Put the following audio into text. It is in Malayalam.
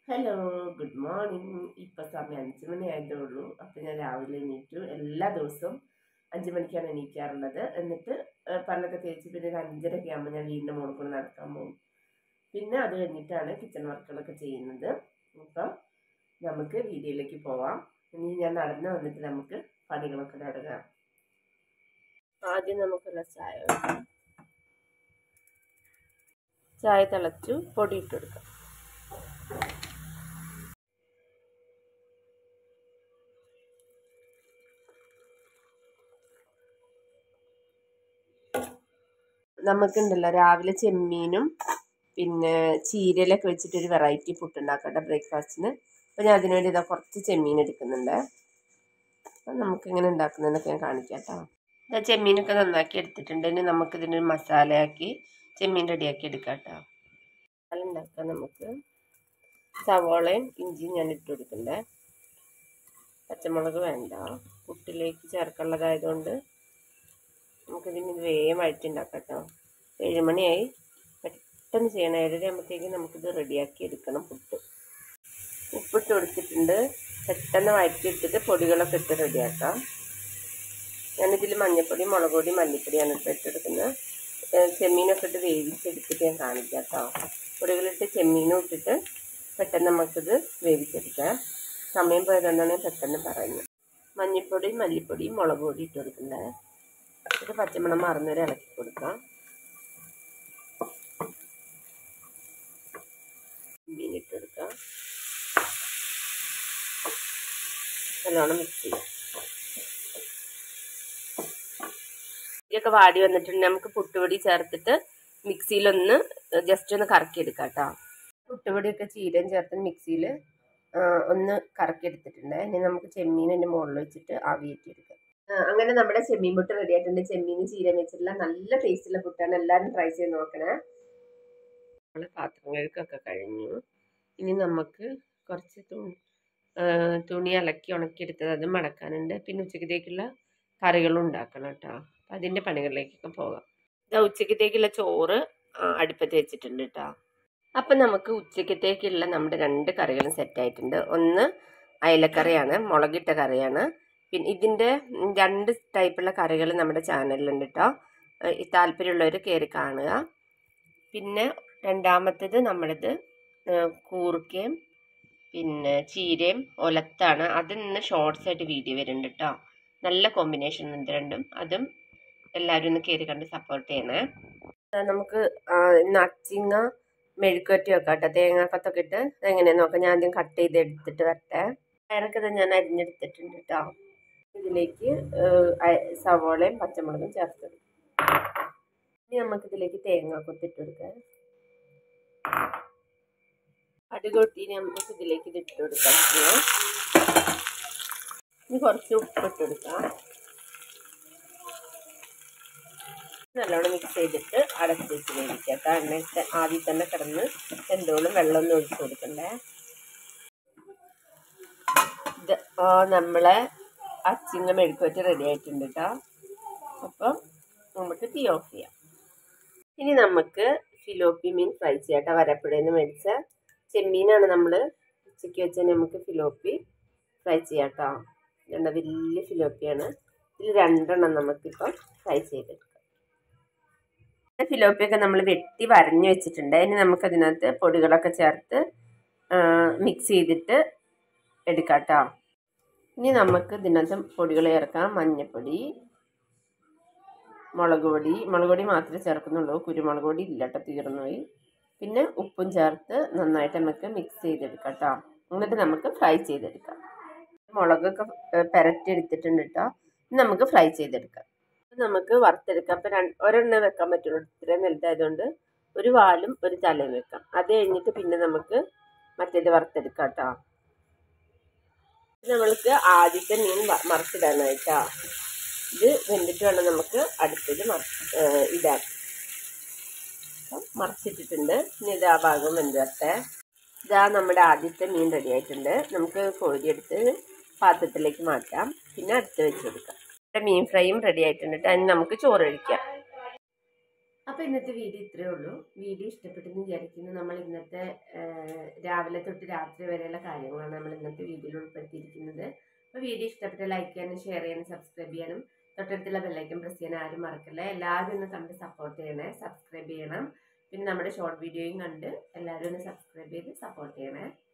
ഹലോ ഗുഡ് മോർണിംഗ് ഇപ്പം സമയം അഞ്ച് മണി ആയതേ ഉള്ളൂ അപ്പം ഞാൻ രാവിലെ എണീറ്റു എല്ലാ ദിവസവും അഞ്ച് മണിക്കാണ് എണീക്കാറുള്ളത് എന്നിട്ട് ഏഹ് പല്ലൊക്കെ തേച്ച് പിന്നെ ഒരു അഞ്ചരയൊക്കെ ആകുമ്പോൾ ഞാൻ വീടിൻ്റെ മുകളിൽ കൂടെ നടക്കാൻ പോകും പിന്നെ അത് കഴിഞ്ഞിട്ടാണ് കിച്ചൺ വർക്കുകളൊക്കെ ചെയ്യുന്നത് അപ്പം നമുക്ക് വീഡിയോയിലേക്ക് പോവാം ഇനി ഞാൻ നടന്ന് വന്നിട്ട് നമുക്ക് പണികളൊക്കെ തുടങ്ങാം ആദ്യം നമുക്കുള്ള ചായ വെക്കാം. ചായ തിളച്ചു പൊടി ഇട്ട് കൊടുക്കാം നമുക്കുണ്ടല്ലോ രാവിലെ ചെമ്മീനും പിന്നെ ചീരയിലൊക്കെ വെച്ചിട്ട് ഒരു വെറൈറ്റി ഫുഡ് ഉണ്ടാക്കട്ടെ ബ്രേക്ക്ഫാസ്റ്റിന് അപ്പോൾ ഞാൻ അതിനുവേണ്ടി ഇതാ കുറച്ച് ചെമ്മീൻ എടുക്കുന്നുണ്ട് അപ്പം നമുക്ക് എങ്ങനെ ഉണ്ടാക്കുന്നതെന്നൊക്കെ ഞാൻ കാണിക്കാം കേട്ടോ ഇതാ ചെമ്മീനൊക്കെ നന്നാക്കി എടുത്തിട്ടുണ്ട് ഇനി നമുക്കിതിനൊരു മസാലയാക്കി ചെമ്മീൻ റെഡിയാക്കി എടുക്കാം കേട്ടോ മസാല ഉണ്ടാക്കാൻ നമുക്ക് സവോളയും ഇഞ്ചിയും ഞാൻ ഇട്ട് കൊടുക്കണ്ടേ പച്ചമുളക് വേണ്ട പുട്ടിലേക്ക് ചേർക്കുള്ളതായതുകൊണ്ട് നമുക്കിതിന് വേഗം വഴറ്റുണ്ടാക്കാം കേട്ടോ ഏഴുമണിയായി പെട്ടെന്ന് ചെയ്യണം ഏഴര ആകുമ്പോഴത്തേക്കും നമുക്കിത് റെഡിയാക്കി എടുക്കണം പുട്ട് ഉപ്പിട്ട് കൊടുത്തിട്ടുണ്ട് പെട്ടെന്ന് വഴറ്റിയെടുത്തിട്ട് പൊടികളൊക്കെ ഇട്ട് റെഡിയാക്കാം ഞാനിതിൽ മഞ്ഞൾപ്പൊടി മുളക് പൊടി മല്ലിപ്പൊടിയാണ് ഇപ്പോൾ ഇട്ടെടുക്കുന്നത് ചെമ്മീനൊക്കെ ഇട്ട് വേവിച്ചെടുത്തിട്ട് ഞാൻ കാണിക്കാം കേട്ടോ പൊടികളിട്ട് ചെമ്മീനും ഇട്ടിട്ട് പെട്ടെന്ന് നമുക്കിത് വേവിച്ചെടുക്കാം സമയം പോയതുകൊണ്ടാണ് ഞാൻ പെട്ടെന്ന് പറയുന്നത് മഞ്ഞൾപ്പൊടി മല്ലിപ്പൊടി മുളക് പൊടി ഇട്ട് കൊടുക്കുന്നത് ഇത് പച്ചമണം മറന്നവരെ ഇളക്കി കൊടുക്കാം മീൻ ഇട്ട് കൊടുക്കാം നല്ലോണം മിക്സ് ചെയ്യാം ഇതൊക്കെ വാടി വന്നിട്ടുണ്ട് നമുക്ക് പുട്ടുപൊടി ചേർത്തിട്ട് മിക്സിയിലൊന്ന് ജസ്റ്റ് ഒന്ന് കറക്കിയെടുക്കാം കേട്ടോ പുട്ടുപൊടിയൊക്കെ ചീരയും ചേർത്ത് മിക്സിയിൽ ഒന്ന് കറക്കിയെടുത്തിട്ടുണ്ട് ഇനി നമുക്ക് ചെമ്മീൻ എൻ്റെ മുകളിൽ വെച്ചിട്ട് ആവിയേറ്റിയെടുക്കാം അങ്ങനെ നമ്മുടെ ചെമ്മീൻ പുട്ട് റെഡി ആയിട്ടുണ്ട് ചെമ്മീൻ ചീര വെച്ചിട്ടുള്ള നല്ല ടേസ്റ്റുള്ള പുട്ടാണ് എല്ലാവരും ട്രൈ ചെയ്ത് നോക്കണേ നമ്മളെ പാത്രം കഴുക്കൊക്കെ കഴിഞ്ഞു ഇനി നമുക്ക് കുറച്ച് തുണി തുണി അലക്കി ഉണക്കിയെടുത്തത് അത് മടക്കാനുണ്ട് പിന്നെ ഉച്ചക്കത്തേക്കുള്ള കറികളും ഉണ്ടാക്കണം കേട്ടോ അപ്പം അതിൻ്റെ പണികളിലേക്കൊക്കെ പോകാം ഇതാ ഉച്ചക്കത്തേക്കുള്ള ചോറ് അടുപ്പത്ത് വെച്ചിട്ടുണ്ട് കേട്ടോ അപ്പം നമുക്ക് ഉച്ചക്കത്തേക്കുള്ള നമ്മുടെ രണ്ട് കറികളും സെറ്റായിട്ടുണ്ട് ഒന്ന് അയലക്കറിയാണ് മുളകിട്ട കറിയാണ് പിന്നെ ഇതിൻ്റെ രണ്ട് ടൈപ്പുള്ള കറികൾ നമ്മുടെ ചാനലിലുണ്ട് കേട്ടോ താല്പര്യമുള്ളവർ കയറി കാണുക പിന്നെ രണ്ടാമത്തേത് നമ്മുടേത് കൂർക്കയും പിന്നെ ചീരയും ഒലത്താണ് അതിൽ നിന്ന് ഷോർട്സ് ആയിട്ട് വീഡിയോ വരുന്നുണ്ട് കേട്ടോ നല്ല കോമ്പിനേഷൻ ഉണ്ട് രണ്ടും അതും എല്ലാവരും ഒന്ന് കയറി കണ്ട് സപ്പോർട്ട് ചെയ്യണേ നമുക്ക് നച്ചിങ്ങ മെഴുക്കുവറ്റി വെക്കാം കേട്ടോ തേങ്ങാക്കത്തൊക്കെ ഇട്ട് അതെങ്ങനെയാണെന്ന് നോക്കാം ഞാൻ ആദ്യം കട്ട് ചെയ്ത് എടുത്തിട്ട് വരട്ടെ പയറൊക്കെ ഞാൻ അരിഞ്ഞെടുത്തിട്ടുണ്ട് കേട്ടോ ഇതിലേക്ക് സവോളയും പച്ചമുളകും ചേർത്ത് ഇനി നമുക്കിതിലേക്ക് തേങ്ങ കൊത്തിട്ട് കൊടുക്കാം അടികൊട്ടി നമുക്ക് ഇതിലേക്ക് ഇത് ഇട്ട് കൊടുക്കാം ഇനി കുറച്ച് ഉപ്പിട്ട് കൊടുക്കാം നല്ലോണം മിക്സ് ചെയ്തിട്ട് അടച്ച് വെച്ച് വേവിക്കാം കാരണം ആദ്യം തന്നെ കിടന്ന് എന്തോളം വെള്ളമൊന്നും ഒഴിച്ച് കൊടുക്കണ്ടേ ഇത് നമ്മളെ അച്ചിങ്ങ മെഴുക്കുവറ്റ് റെഡി ആയിട്ടുണ്ട് കേട്ടോ അപ്പം നമുക്ക് തീ ഓഫ് ചെയ്യാം ഇനി നമുക്ക് ഫിലോപ്പി മീൻ ഫ്രൈ ചെയ്യാം കേട്ടോ വരപ്പുഴയിൽ നിന്ന് മേടിച്ച ചെമ്മീനാണ് നമ്മൾ ഉച്ചയ്ക്ക് വെച്ചാൽ നമുക്ക് ഫിലോപ്പി ഫ്രൈ ചെയ്യാം കേട്ടോ രണ്ട വലിയ ഫിലോപ്പിയാണ് ഇതിൽ രണ്ടെണ്ണം നമുക്കിപ്പം ഫ്രൈ ചെയ്തെടുക്കാം ഫിലോപ്പിയൊക്കെ നമ്മൾ വെട്ടി വരഞ്ഞു വെച്ചിട്ടുണ്ട് ഇനി നമുക്കതിനകത്ത് പൊടികളൊക്കെ ചേർത്ത് മിക്സ് ചെയ്തിട്ട് എടുക്കാം കേട്ടോ ഇനി നമുക്ക് ഇതിനകത്ത് പൊടികൾ ചേർക്കാം മഞ്ഞൾപ്പൊടി മുളക് പൊടി മുളക് പൊടി മാത്രമേ ചേർക്കുന്നുള്ളൂ കുരുമുളക് പൊടി ഇല്ല കേട്ടോ തീർന്നുപോയി പിന്നെ ഉപ്പും ചേർത്ത് നന്നായിട്ട് നമുക്ക് മിക്സ് ചെയ്തെടുക്കാം കേട്ടോ എന്നിട്ട് നമുക്ക് ഫ്രൈ ചെയ്തെടുക്കാം മുളകൊക്കെ പെരട്ടിയെടുത്തിട്ടുണ്ട് കേട്ടോ നമുക്ക് ഫ്രൈ ചെയ്തെടുക്കാം നമുക്ക് വറുത്തെടുക്കാം അപ്പം രണ്ട് ഒരെണ്ണം വെക്കാൻ പറ്റുള്ളൂ ഇത്രയും വലുതായതുകൊണ്ട് ഒരു വാലും ഒരു തലയും വെക്കാം അത് കഴിഞ്ഞിട്ട് പിന്നെ നമുക്ക് മറ്റേത് വറുത്തെടുക്കാം കേട്ടോ നമ്മൾക്ക് ആദ്യത്തെ മീൻ മറച്ചിടാനായിട്ടാ ഇത് വെന്തിട്ട് വേണം നമുക്ക് അടുത്തത് ഇടാൻ അപ്പം മറച്ചിട്ടിട്ടുണ്ട് ഇനി ഇത് ആ ഭാഗം വെന്ത് വരട്ടെ ഇതാ നമ്മുടെ ആദ്യത്തെ മീൻ റെഡി ആയിട്ടുണ്ട് നമുക്ക് കോരിയെടുത്ത് പാത്രത്തിലേക്ക് മാറ്റാം പിന്നെ അടുത്ത് വെച്ച് കൊടുക്കാം മീൻ ഫ്രൈയും റെഡി ആയിട്ടുണ്ട് അതിന് നമുക്ക് ചോറ് കഴിക്കാം അപ്പം അപ്പോൾ ഇന്നത്തെ വീഡിയോ ഇത്രയേ ഉള്ളൂ വീഡിയോ ഇഷ്ടപ്പെട്ടെന്ന് വിചാരിക്കുന്നു നമ്മൾ ഇന്നത്തെ ആ, രാവിലെ തൊട്ട് രാത്രി വരെയുള്ള കാര്യങ്ങളാണ് നമ്മൾ ഇന്നത്തെ വീഡിയോയിൽ ഉൾപ്പെടുത്തിയിരിക്കുന്നത് അപ്പോൾ വീഡിയോ ഇഷ്ടപ്പെട്ട ലൈക്ക് ചെയ്യാനും ഷെയർ ചെയ്യാനും സബ്സ്ക്രൈബ് ചെയ്യാനും തൊട്ടടുത്തുള്ള ബെല്ലൈക്കൻ പ്രസ് ചെയ്യാൻ ആരും മറക്കല്ലേ എല്ലാവരും ഒന്ന് കണ്ട് സപ്പോർട്ട് ചെയ്യണേ സബ്സ്ക്രൈബ് ചെയ്യണം പിന്നെ നമ്മുടെ ഷോർട്ട് വീഡിയോയും കണ്ട് എല്ലാവരും ഒന്ന് സബ്സ്ക്രൈബ് ചെയ്ത് സപ്പോർട്ട് ചെയ്യണേ